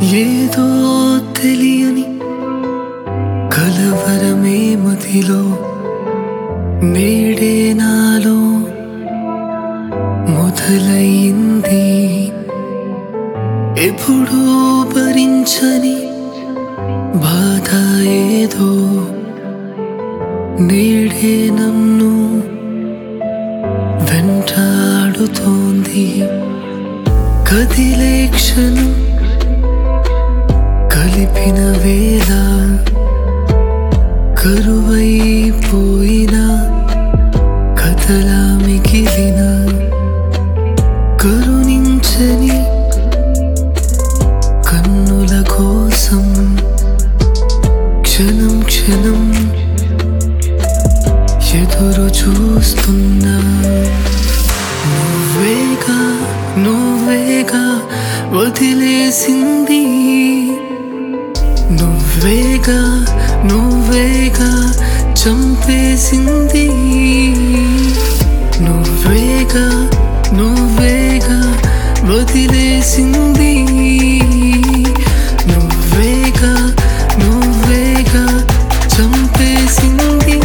ఏదో తెలియని కలవరమే మదిలో నేడే నాలో మొదలైంది ఎప్పుడూ భరించని బాధ ఏదో నేడే నన్ను వెంటాడుతోంది కదిలే క్షణం కలిపిన వేళ కరువైపోయిన కథలా మిగిలిన కరుణించని కన్నుల కోసం క్షణం క్షణం ఎదురు చూస్తున్నా నువ్వేగా నువ్వేగా వదిలేసింది నువ్వేగా నువ్వేగా చంపేసింది నువ్వేగా నువ్వేగా వదిలేసింది నువ్వేగా నువ్వేగా చంపేసింది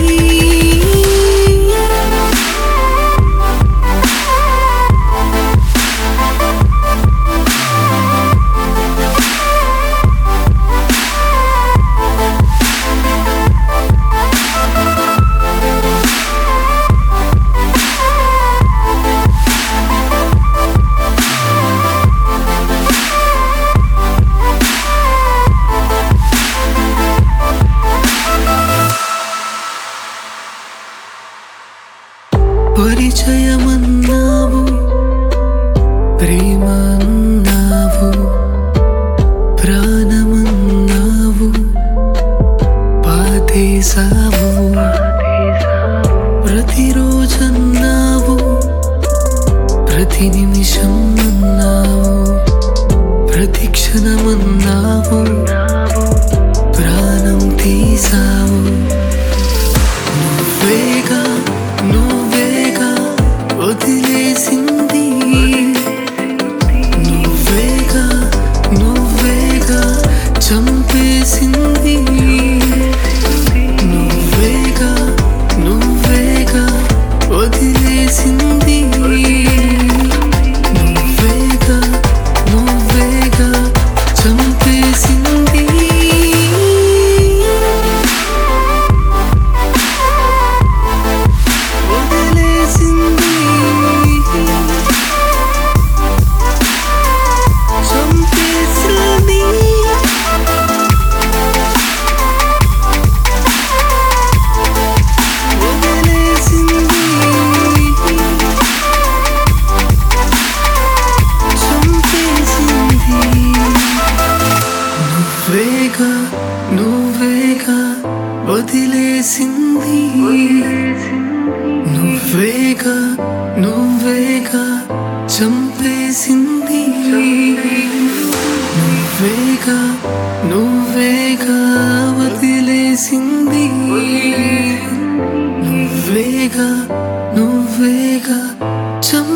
పరిచయమన్నావు ప్రేమ అన్నావు ప్రాణమన్నావు పాతేశావు ప్రతిరోజన్నావు ప్రతి నిమిషం అన్నావు ప్రతి క్షణమన్నావు ప్రాణం తీసావు నువ్వేగా నువ్వేగా వదిలేసింది నువ్వేగా నువ్వేగా చంపేసింది నువ్వేగా నువ్వేగా వదిలేసింది నువ్వేగా నువ్వేగా చంపేసింది వదిలేసింది చంపేసింది వదిలేసింది చంపేసింది నువ్వేగా నువ్వేగా వదిలేసింది నువ్వేగా నువ్వేగా చంపేసింది నువ్వేగా నువ్వేగా వదిలేసింది నువ్వేగా నువ్వేగా చంపేసింది